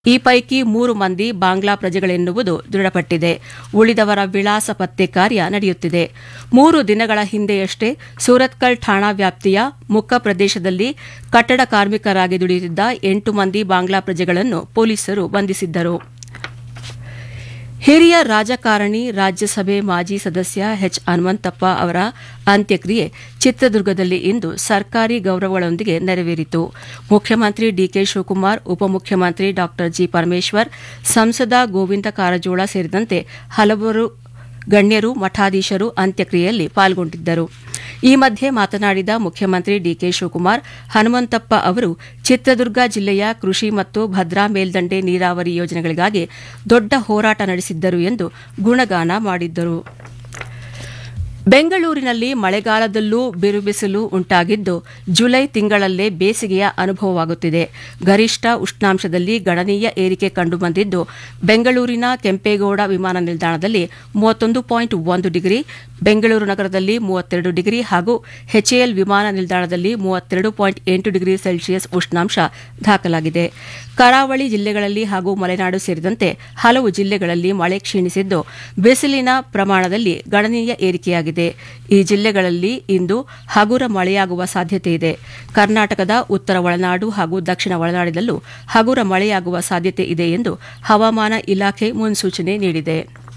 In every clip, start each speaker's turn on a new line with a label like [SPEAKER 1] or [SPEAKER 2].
[SPEAKER 1] ಈ ಪೈಕಿ ಮೂರು ಮಂದಿ ಬಾಂಗ್ಲಾ ಪ್ರಜೆಗಳೆನ್ನುವುದು ದೃಢಪಟ್ಟಿದೆ ಉಳಿದವರ ವಿಳಾಸ ಪತ್ತೆ ಕಾರ್ಯ ನಡೆಯುತ್ತಿದೆ ಮೂರು ದಿನಗಳ ಹಿಂದೆಯಷ್ಟೇ ಸೂರತ್ಕಲ್ ಠಾಣಾ ವ್ಯಾಪ್ತಿಯ ಮುಕ್ಕ ಪ್ರದೇಶದಲ್ಲಿ ಕಟ್ಟಡ ಕಾರ್ಮಿಕರಾಗಿ ದುಡಿಯುತ್ತಿದ್ದ ಎಂಟು ಮಂದಿ ಬಾಂಗ್ಲಾ ಪ್ರಜೆಗಳನ್ನು ಪೊಲೀಸರು ಬಂಧಿಸಿದ್ದರು ಹಿರಿಯ ರಾಜಕಾರಣಿ ರಾಜ್ಯಸಭೆ ಮಾಜಿ ಸದಸ್ಯ ಎಚ್ ಹನುಮಂತಪ್ಪ ಅವರ ಅಂತ್ಯಕ್ರಿಯೆ ಚಿತ್ರದುರ್ಗದಲ್ಲಿ ಇಂದು ಸರ್ಕಾರಿ ಗೌರವಗಳೊಂದಿಗೆ ನೆರವೇರಿತು ಮುಖ್ಯಮಂತ್ರಿ ಡಿಕೆ ಶಿವಕುಮಾರ್ ಉಪಮುಖ್ಯಮಂತ್ರಿ ಡಾ ಜಿ ಪರಮೇಶ್ವರ್ ಸಂಸದ ಗೋವಿಂದ ಕಾರಜೋಳ ಸೇರಿದಂತೆ ಹಲವರು ಗಣ್ಯರು ಮಠಾಧೀಶರು ಅಂತ್ಯಕ್ರಿಯೆಯಲ್ಲಿ ಪಾಲ್ಗೊಂಡಿದ್ದರು ಈ ಮಧ್ಯೆ ಮಾತನಾಡಿದ ಮುಖ್ಯಮಂತ್ರಿ ಡಿಕೆ ಶಿವಕುಮಾರ್ ಹನುಮಂತಪ್ಪ ಅವರು ಚಿತ್ರದುರ್ಗ ಜಿಲ್ಲೆಯ ಕೃಷಿ ಮತ್ತು ಭದ್ರಾ ಮೇಲ್ದಂಡೆ ನೀರಾವರಿ ಯೋಜನೆಗಳಿಗಾಗಿ ದೊಡ್ಡ ಹೋರಾಟ ನಡೆಸಿದ್ದರು ಎಂದು ಗುಣಗಾನ ಮಾಡಿದ್ದರು ಬೆಂಗಳೂರಿನಲ್ಲಿ ಮಳೆಗಾಲದಲ್ಲೂ ಬಿರುಬಿಸಿಲು ಉಂಟಾಗಿದ್ದು ಜುಲೈ ತಿಂಗಳಲ್ಲೇ ಬೇಸಿಗೆಯ ಅನುಭವವಾಗುತ್ತಿದೆ ಗರಿಷ್ಠ ಉಷ್ಣಾಂಶದಲ್ಲಿ ಗಣನೀಯ ಏರಿಕೆ ಕಂಡುಬಂದಿದ್ದು ಬೆಂಗಳೂರಿನ ಕೆಂಪೇಗೌಡ ವಿಮಾನ ನಿಲ್ದಾಣದಲ್ಲಿ ಮೂವತ್ತೊಂದು ಪಾಯಿಂಟ್ ಒಂದು ಡಿಗ್ರಿ ಬೆಂಗಳೂರು ನಗರದಲ್ಲಿ ಮೂವತ್ತೆರಡು ಡಿಗ್ರಿ ಹಾಗೂ ಎಚ್ಎಎಲ್ ವಿಮಾನ ನಿಲ್ದಾಣದಲ್ಲಿ ಮೂವತ್ತೆರಡು ಪಾಯಿಂಟ್ ಎಂಟು ಡಿಗ್ರಿ ಸೆಲ್ಸಿಯಸ್ ಉಷ್ಣಾಂಶ ದಾಖಲಾಗಿದೆ ಕರಾವಳಿ ಜಿಲ್ಲೆಗಳಲ್ಲಿ ಹಾಗೂ ಮಲೆನಾಡು ಸೇರಿದಂತೆ ಹಲವು ಜಿಲ್ಲೆಗಳಲ್ಲಿ ಮಳೆ ಕ್ಷೀಣಿಸಿದ್ದು ಬಿಸಿಲಿನ ಪ್ರಮಾಣದಲ್ಲಿ ಗಣನೀಯ ಏರಿಕೆಯಾಗಿದೆ ಈ ಜಿಲ್ಲೆಗಳಲ್ಲಿ ಇಂದು ಹಗುರ ಮಳೆಯಾಗುವ ಸಾಧ್ಯತೆ ಇದೆ ಕರ್ನಾಟಕದ ಉತ್ತರ ಒಳನಾಡು ಹಾಗೂ ದಕ್ಷಿಣ ಒಳನಾಡಿನಲ್ಲೂ ಹಗುರ ಮಳೆಯಾಗುವ ಸಾಧ್ಯತೆ ಇದೆ ಎಂದು ಹವಾಮಾನ ಇಲಾಖೆ ಮುನ್ಸೂಚನೆ ನೀಡಿದೆ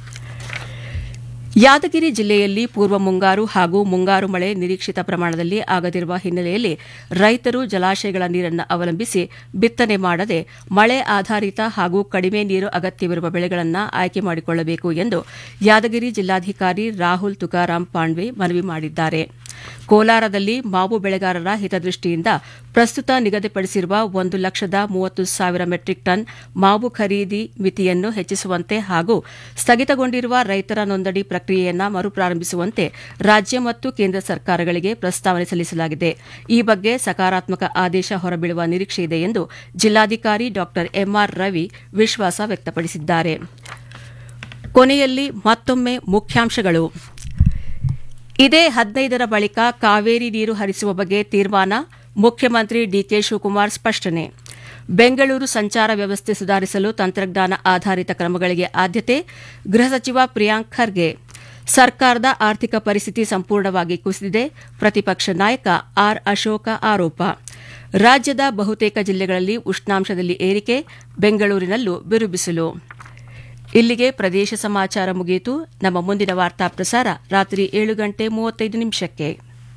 [SPEAKER 1] ಯಾದಗಿರಿ ಜಿಲ್ಲೆಯಲ್ಲಿ ಪೂರ್ವ ಮುಂಗಾರು ಹಾಗೂ ಮುಂಗಾರು ಮಳೆ ನಿರೀಕ್ಷಿತ ಪ್ರಮಾಣದಲ್ಲಿ ಆಗದಿರುವ ಹಿನ್ನೆಲೆಯಲ್ಲಿ ರೈತರು ಜಲಾಶಯಗಳ ನೀರನ್ನು ಅವಲಂಬಿಸಿ ಬಿತ್ತನೆ ಮಾಡದೆ ಮಳೆ ಆಧಾರಿತ ಹಾಗೂ ಕಡಿಮೆ ನೀರು ಅಗತ್ಯವಿರುವ ಬೆಳೆಗಳನ್ನು ಆಯ್ಕೆ ಮಾಡಿಕೊಳ್ಳಬೇಕು ಎಂದು ಯಾದಗಿರಿ ಜಿಲ್ಲಾಧಿಕಾರಿ ರಾಹುಲ್ ತುಕಾರಾಂ ಪಾಂಡ್ವೆ ಮನವಿ ಮಾಡಿದ್ದಾರೆ ಕೋಲಾರದಲ್ಲಿ ಮಾವು ಬೆಳೆಗಾರರ ಹಿತದೃಷ್ಟಿಯಿಂದ ಪ್ರಸ್ತುತ ನಿಗದಿಪಡಿಸಿರುವ ಒಂದು ಲಕ್ಷದ ಮೂವತ್ತು ಸಾವಿರ ಮೆಟ್ರಿಕ್ ಟನ್ ಮಾವು ಖರೀದಿ ಮಿತಿಯನ್ನು ಹೆಚ್ಚಿಸುವಂತೆ ಹಾಗೂ ಸ್ಥಗಿತಗೊಂಡಿರುವ ರೈತರ ನೋಂದಣಿ ಪ್ರಕ್ರಿಯೆಯನ್ನು ಮರುಪ್ರಾರಂಭಿಸುವಂತೆ ರಾಜ್ಯ ಮತ್ತು ಕೇಂದ್ರ ಸರ್ಕಾರಗಳಿಗೆ ಪ್ರಸ್ತಾವನೆ ಸಲ್ಲಿಸಲಾಗಿದೆ ಈ ಬಗ್ಗೆ ಸಕಾರಾತ್ಮಕ ಆದೇಶ ಹೊರಬೀಳುವ ನಿರೀಕ್ಷೆಯಿದೆ ಎಂದು ಜಿಲ್ಲಾಧಿಕಾರಿ ಡಾ ಎಂಆರ್ ರವಿ ವಿಶ್ವಾಸ ವ್ಯಕ್ತಪಡಿಸಿದ್ದಾರೆ ಕೊನೆಯಲ್ಲಿ ಮತ್ತೊಮ್ಮೆ ಮುಖ್ಯಾಂಶಗಳು ಇದೇ ಹದಿನೈದರ ಬಳಿಕ ಕಾವೇರಿ ನೀರು ಹರಿಸುವ ಬಗ್ಗೆ ತೀರ್ಮಾನ ಮುಖ್ಯಮಂತ್ರಿ ಡಿಕೆ ಶಿವಕುಮಾರ್ ಸ್ಪಷ್ಟನೆ ಬೆಂಗಳೂರು ಸಂಚಾರ ವ್ಯವಸ್ಥೆ ಸುಧಾರಿಸಲು ತಂತ್ರಜ್ಞಾನ ಆಧಾರಿತ ಕ್ರಮಗಳಿಗೆ ಆದ್ಯತೆ ಗೃಹ ಸಚಿವ ಪ್ರಿಯಾಂಕ್ ಖರ್ಗೆ ಸರ್ಕಾರದ ಆರ್ಥಿಕ ಪರಿಸ್ಥಿತಿ ಸಂಪೂರ್ಣವಾಗಿ ಕುಸಿದಿದೆ ಪ್ರತಿಪಕ್ಷ ನಾಯಕ ಆರ್ ಅಶೋಕ ಆರೋಪ ರಾಜ್ಯದ ಬಹುತೇಕ ಜಿಲ್ಲೆಗಳಲ್ಲಿ ಉಷ್ಣಾಂಶದಲ್ಲಿ ಏರಿಕೆ ಬೆಂಗಳೂರಿನಲ್ಲೂ ಬಿರುಬಿಸಿಲು ಇಲ್ಲಿಗೆ ಪ್ರದೇಶ ಸಮಾಚಾರ ಮುಗಿಯಿತು ನಮ್ಮ ಮುಂದಿನ ವಾರ್ತಾ ಪ್ರಸಾರ ರಾತ್ರಿ ಏಳು ಗಂಟೆ ಮೂವತ್ತೈದು ನಿಮಿಷಕ್ಕೆ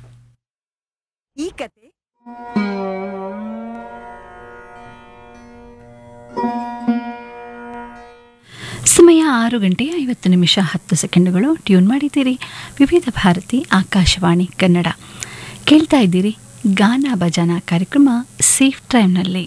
[SPEAKER 2] ಈ ಕತೆ
[SPEAKER 3] ಸಮಯ ಆರು ಗಂಟೆ ಐವತ್ತು ನಿಮಿಷ ಹತ್ತು ಸೆಕೆಂಡುಗಳು ಟ್ಯೂನ್ ಮಾಡಿದ್ದೀರಿ ವಿವಿಧ ಭಾರತಿ ಆಕಾಶವಾಣಿ ಕನ್ನಡ ಕೇಳ್ತಾ ಇದ್ದೀರಿ ಗಾನ ಭಜನ ಕಾರ್ಯಕ್ರಮ ಸೇಫ್ ಟೈಮ್ನಲ್ಲಿ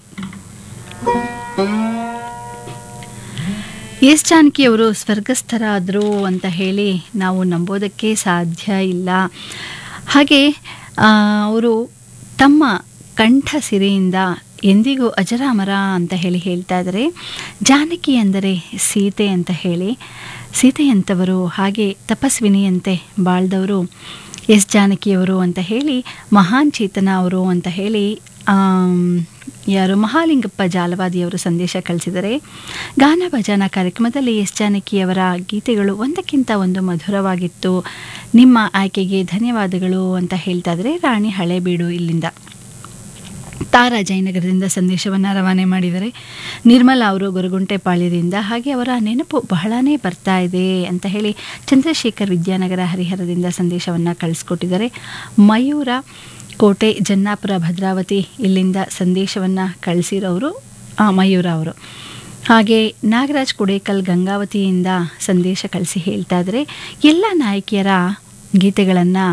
[SPEAKER 3] ಎಸ್ ಜಾನಕಿಯವರು ಸ್ವರ್ಗಸ್ಥರಾದರು ಅಂತ ಹೇಳಿ ನಾವು ನಂಬೋದಕ್ಕೆ ಸಾಧ್ಯ ಇಲ್ಲ ಹಾಗೆ ಅವರು ತಮ್ಮ ಕಂಠ ಸಿರೆಯಿಂದ ಎಂದಿಗೂ ಅಜರಾಮರ ಅಂತ ಹೇಳಿ ಹೇಳ್ತಾ ಇದ್ದಾರೆ ಜಾನಕಿ ಅಂದರೆ ಸೀತೆ ಅಂತ ಹೇಳಿ ಸೀತೆಯಂಥವರು ಹಾಗೆ ತಪಸ್ವಿನಿಯಂತೆ ಬಾಳ್ದವರು ಎಸ್ ಜಾನಕಿಯವರು ಅಂತ ಹೇಳಿ ಮಹಾನ್ ಚೇತನ ಅವರು ಅಂತ ಹೇಳಿ ಯಾರು ಮಹಾಲಿಂಗಪ್ಪ ಜಾಲವಾದಿಯವರು ಸಂದೇಶ ಕಳಿಸಿದರೆ ಗಾನ ಭಜನ ಕಾರ್ಯಕ್ರಮದಲ್ಲಿ ಎಸ್ ಜಾನಕಿಯವರ ಗೀತೆಗಳು ಒಂದಕ್ಕಿಂತ ಒಂದು ಮಧುರವಾಗಿತ್ತು ನಿಮ್ಮ ಆಯ್ಕೆಗೆ ಧನ್ಯವಾದಗಳು ಅಂತ ಹೇಳ್ತಾ ಇದ್ದಾರೆ ರಾಣಿ ಹಳೇಬೀಡು ಇಲ್ಲಿಂದ ತಾರಾ ಜಯನಗರದಿಂದ ಸಂದೇಶವನ್ನು ರವಾನೆ ಮಾಡಿದರೆ ನಿರ್ಮಲಾ ಅವರು ಗೊರಗುಂಟೆಪಾಳ್ಯದಿಂದ ಹಾಗೆ ಅವರ ನೆನಪು ಬಹಳನೇ ಬರ್ತಾ ಇದೆ ಅಂತ ಹೇಳಿ ಚಂದ್ರಶೇಖರ್ ವಿದ್ಯಾನಗರ ಹರಿಹರದಿಂದ ಸಂದೇಶವನ್ನು ಕಳಿಸ್ಕೊಟ್ಟಿದ್ದಾರೆ ಮಯೂರ ಕೋಟೆ ಜನ್ನಾಪುರ ಭದ್ರಾವತಿ ಇಲ್ಲಿಂದ ಸಂದೇಶವನ್ನು ಕಳಿಸಿರೋರು ಮಯೂರ ಅವರು ಹಾಗೆ ನಾಗರಾಜ್ ಕುಡೇಕಲ್ ಗಂಗಾವತಿಯಿಂದ ಸಂದೇಶ ಕಳಿಸಿ ಹೇಳ್ತಾ ಇದ್ದಾರೆ ಎಲ್ಲ ನಾಯಕಿಯರ ಗೀತೆಗಳನ್ನು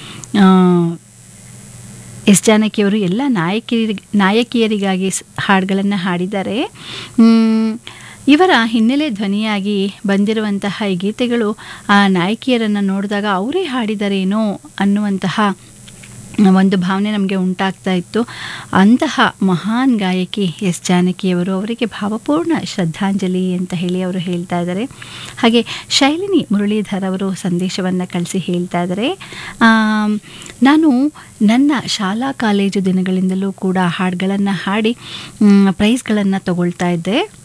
[SPEAKER 3] ಎಸ್ ಜಾನಕಿಯವರು ಎಲ್ಲ ನಾಯಕಿಯರಿ ನಾಯಕಿಯರಿಗಾಗಿ ಹಾಡುಗಳನ್ನು ಹಾಡಿದ್ದಾರೆ ಇವರ ಹಿನ್ನೆಲೆ ಧ್ವನಿಯಾಗಿ ಬಂದಿರುವಂತಹ ಈ ಗೀತೆಗಳು ಆ ನಾಯಕಿಯರನ್ನು ನೋಡಿದಾಗ ಅವರೇ ಹಾಡಿದರೇನೋ ಅನ್ನುವಂತಹ ಒಂದು ಭಾವನೆ ನಮಗೆ ಉಂಟಾಗ್ತಾ ಇತ್ತು ಅಂತಹ ಮಹಾನ್ ಗಾಯಕಿ ಎಸ್ ಜಾನಕಿಯವರು ಅವರಿಗೆ ಭಾವಪೂರ್ಣ ಶ್ರದ್ಧಾಂಜಲಿ ಅಂತ ಹೇಳಿ ಅವರು ಹೇಳ್ತಾ ಇದ್ದಾರೆ ಹಾಗೆ ಶೈಲಿನಿ ಮುರಳೀಧರ್ ಅವರು ಸಂದೇಶವನ್ನು ಕಳಿಸಿ ಹೇಳ್ತಾ ಇದ್ದಾರೆ ನಾನು ನನ್ನ ಶಾಲಾ ಕಾಲೇಜು ದಿನಗಳಿಂದಲೂ ಕೂಡ ಹಾಡುಗಳನ್ನು ಹಾಡಿ ಪ್ರೈಸ್ಗಳನ್ನು ತಗೊಳ್ತಾ ಇದ್ದೆ